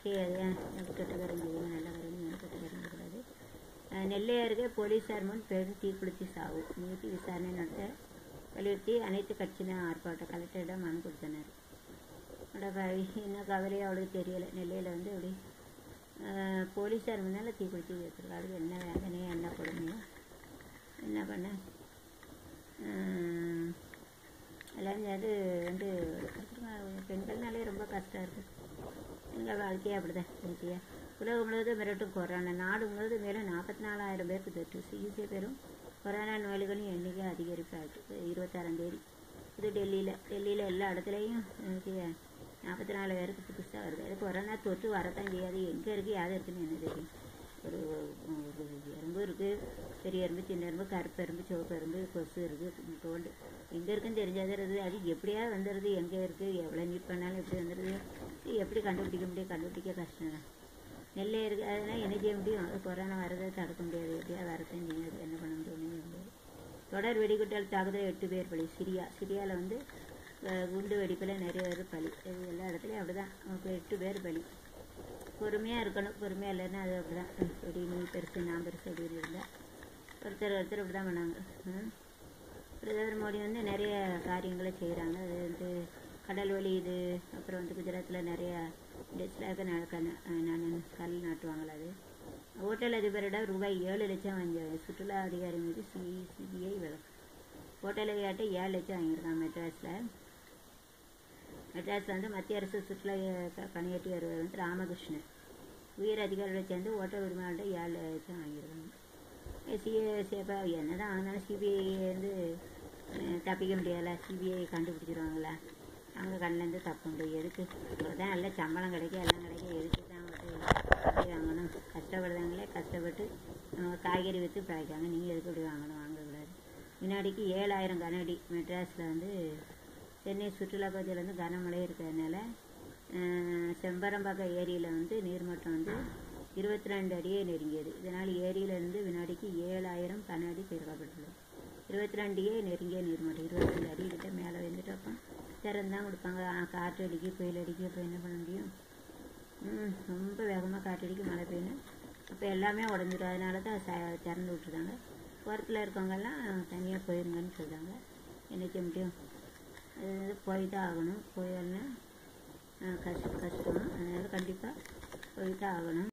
செய்யாது எனக்கு கெட்ட காரியம் செய்யணும் நல்ல காரியம் செய்யணும் கெட்ட காரியம் செய்யக்கூடாது அஹ் நெல்லை அருகே போலீசார் முன் பெரும் தீக்குளித்து சாவு நீதி விசாரணை நடத்த வலியுறுத்தி அனைத்து கட்சியினர் ஆர்ப்பாட்டம் கலெக்டரிடம் மனு கொடுத்தனர் அட பாவி என்ன கவலையோ அவளுக்கு தெரியலை நெல்லையில் வந்து அப்படி அஹ், போலீஸார் முன்னால் தீக்குளித்து வச்சிருக்காரு என்ன வேதனையோ என்ன கொடுமையோ என்ன பண்ண அஹ், எல்லாம் அது வந்து பெண்கள்னாலே ரொம்ப கஷ்டம் இருக்குது எங்கள் வாழ்க்கையே அப்படிதான் ஈஸியாக உலகம் முழுவதும் மிரட்டும் கொரோனா நாடு முழுவதும் மேலும் நாற்பத்தி நாலாயிரம் பேருக்கு தொற்று சிகிச்சை பெறும் கொரோனா நோயாளிகளின் எண்ணிக்கை அதிகரிப்பு ஆயிட்டு இருபத்தாறாம் தேதி இது டெல்லியில் டெல்லியில் எல்லா இடத்துலையும் நாற்பத்தி நாலு பேருக்கு புதுசாக வருது அது கொரோனா தொற்று வரத்தான் செய்யாது எங்கே இருக்குது யாரு இருக்குன்னு என்ன தெரியும் ஒரு ஒரு எறும்பு இருக்குது பெரிய எறும்பு சின்ன எறும்பு கருப்பு எறும்பு சிவப்பு எறும்பு கொசு இருக்குது தோண்டு எங்கே இருக்குன்னு தெரிஞ்சாதது அது எப்படியா வந்துடுது எங்கே இருக்குது எவ்வளோ நீட் பண்ணாலும் எப்படி வந்துடுது இது எப்படி கண்டுபிடிக்க முடியும் கண்டுபிடிக்க கஷ்டம் தான் நெல்லை இருக்குது அதெல்லாம் என்ன செய்ய முடியும் அது கொரோனா வரதை தடுக்க முடியாது எப்படியா வரத்தான் செய்யாது என்ன பண்ண முடியும் ஒண்ணும் செய்ய முடியாது தொடர் வெடிகுட்டால் தாக்குதல் எட்டு பேர் பலி சிரியா சிரியாவில் வந்து அஹ், குண்டு வெடிப்பில் நிறைய பேர் பலி இது எல்லா இடத்துலையும் அப்படிதான் நமக்கு எட்டு பேர் பலி பொறுமையாக இருக்கணும் பொறுமையாக இல்லைன்னா அது அப்படிதான் ம், வெடி நீ பெருசு நான் பெருசு அப்படின்னு இருந்தால் ஒருத்தர் ஒருத்தர் இப்படி தான் பண்ணாங்க ம். பிரதமர் மோடி வந்து நிறைய காரியங்களை செய்கிறாங்க அது வந்து கடல் வழி இது அப்புறம் வந்து குஜராத்தில் நிறைய டெஸ்லாக நடக்க நான் கல் நாட்டுவாங்களா அது ஹோட்டல் அதிபரிடம் ரூபாய் ஏழு லட்சம் வாங்கி சுற்றுலா அதிகாரி மீது சிபிஐ வழக்கு ஹோட்டல் விளையாட்டு ஏழு லட்சம் வாங்கியிருக்காங்க மெட்ராஸில் மெட்ராஸில் வந்து மத்திய அரசு சுற்றுலா அஹ், பணியாற்றி வருவர் வந்து ராமகிருஷ்ணன் உயர் அதிகாரிகளை சேர்ந்து ஓட்டல் உரிமையாளர்கிட்ட ஏழு லட்சம் வாங்கியிருக்காங்க சிஏசிஎப்பா என்ன தான் ஆனாலும் சிபிஐ வந்து அஹ், தப்பிக்க முடியாதுல்ல சிபிஐ கண்டுபிடிச்சிருவாங்களா அவங்க கண்ணிலேருந்து தப்ப முடியும் எதுக்கு தான் நல்ல சம்பளம் கிடைக்கும் எல்லாம் கிடைக்கும் எதுக்கு தான் வந்து இப்படி வாங்கணும் கஷ்டப்படுறவங்களே கஷ்டப்பட்டு அஹ், காய்கறி விற்று பிழைக்காங்க நீங்கள் எதுக்கு இப்படி வாங்கணும் வாங்கக்கூடாது வினாடிக்கு ஏழாயிரம் கனஅடி மெட்ராஸில் வந்து சென்னை சுற்றுலா பகுதியில் வந்து கனமழை இருக்கிறதுனால அஹ், செம்பரம்பாக்கம் ஏரியில் வந்து நீர்மட்டம் வந்து இருபத்தி ரெண்டு அடியே நெருங்கியது இதனால் ஏரியிலிருந்து வினாடிக்கு ஏழாயிரம் கன அடி சேர்க்கப்பட்டுள்ளது இருபத்தி ரெண்டையே நெருங்கிய நீர்மட்டம் இருபத்தி ரெண்டு அடி கிட்ட மேலே வந்துட்டு அப்போ திறந்தான் கொடுப்பாங்க ஆ, காற்று அடிக்க புயல் அடிக்க அப்போ என்ன பண்ண முடியும் ம், ரொம்ப வேகமாக காற்றடிக்கு மழை பெய்யணும் அப்போ எல்லாமே உடஞ்சிடும் அதனால தான் ச- திறந்து விட்டுருக்காங்க ஓரத்தில் இருக்கவங்கெல்லாம் தனியாக போயிருங்கன்னு சொல்கிறாங்க என்ன செய்ய முடியும் அது வந்து போய் தான் ஆகணும் போயிடலாம் கஷ்டம் கஷ்டம் அதனால் கண்டிப்பாக போய் தான் ஆகணும்